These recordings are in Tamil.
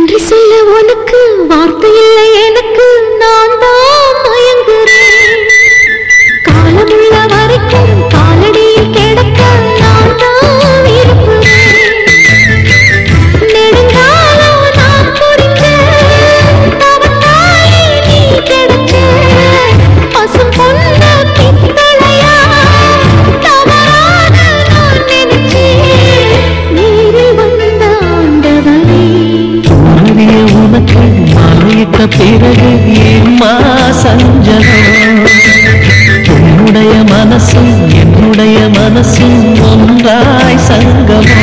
நன்றி சொல்ல உனக்கு வார்த்தை இல்லை எனக்கு நான் தான் மயங்குறேன் காலமுள்ள வரைக்கும் காலடியில் கிடக்க நான் தான் விரும்புகிறேன் நெடுங்காலம் நான் புரிஞ்ச தவத்தாலே நீ கிடைச்ச பசும் பொன்ன பித்தளையா தவறான நான் நினைச்சேன் நேரில் வந்த ஆண்டவனே மாறிய உனக்கு மாறிட்ட பிறகு ஏம்மா சஞ்சலம் உன்னுடைய மனசும் என்னுடைய மனசும் ஒன்றாய் சங்கமோ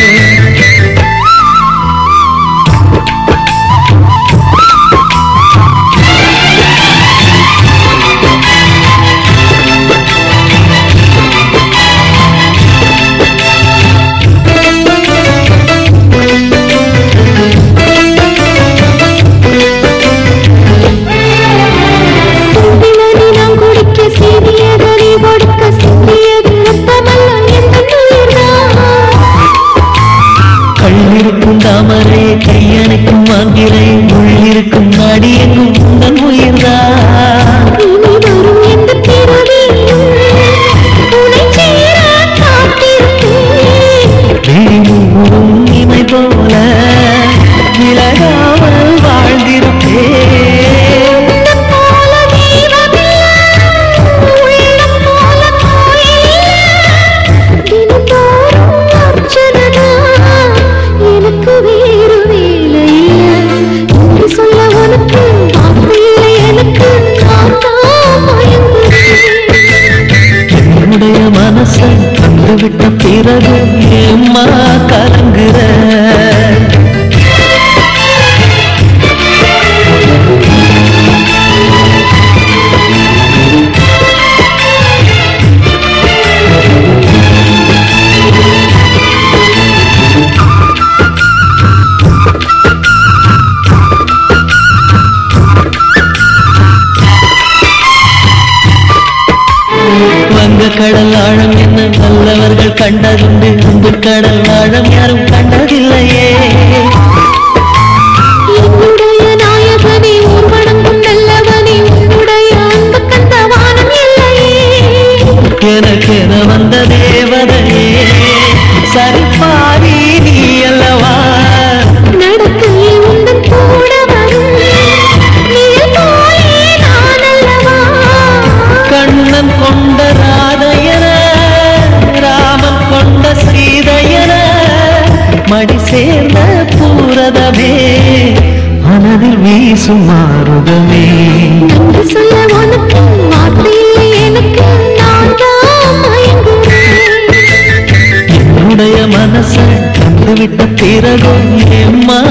சிந்தினதி நாம் குடிக்க சீவியதனை ஒடுக்க சிந்தியது ரத்தமல்ல எந்த உயிர்தான் கள்ளிருக்கும் தாமரை கையணைக்கும் மாங்கிரை உள்ளிருக்கும் நாடியெங்கும் உந்தன் உயிர்தான் இனி வரும் எந்த பிறவியும் உனை சேர காத்திருப்பேன் விழிமூடும் இமை போல விலகாமல் வாழ்ந்திருப்பேன் உள்ளம் போல தெய்வமில்லை, உள்ளம் போல கோயிலில்லை. தினந்தோறும் அர்ச்சனைதான், எனக்கு வேறு வேலை இல்லை. என்று சொல்ல உனக்கு வார்த்தை இல்லை எனக்கு நான் தான் மயங்குகிறேன் என்னுடைய மனசை கண்டுவிட்ட பிறகு ஏம்மா கலங்குற வங்க கடல் ஆழம் என்ன நல்லவர்கள் கண்டதுண்டு அன்பு கடல் ஆழம் யாரும் கண்டதில்லையே என்னுடைய நாயகனே ஊர்வனங்கும் நல்லவனே உன்னுடைய அன்பு கந்த வானம் இல்லையே எனக்கென வந்த தேவதையே சரிபாரி நீ அல்லவா நடக்கையில் உந்தன் கூட வரும் நிழல் போலே நான் அல்லவா கண்ணன் கொண்ட ராதையன ராமன் கொண்ட சீதையன மடி சேர்ந்த பூரதமே மனதில் வீசும் மாறுதமே என்று சொல்ல உனக்கு வார்த்தை இல்லை எனக்கு நான் தான் மயங்குகிறேன் என்னுடைய மனசை கண்டுவிட்ட பிறகும் எம்மா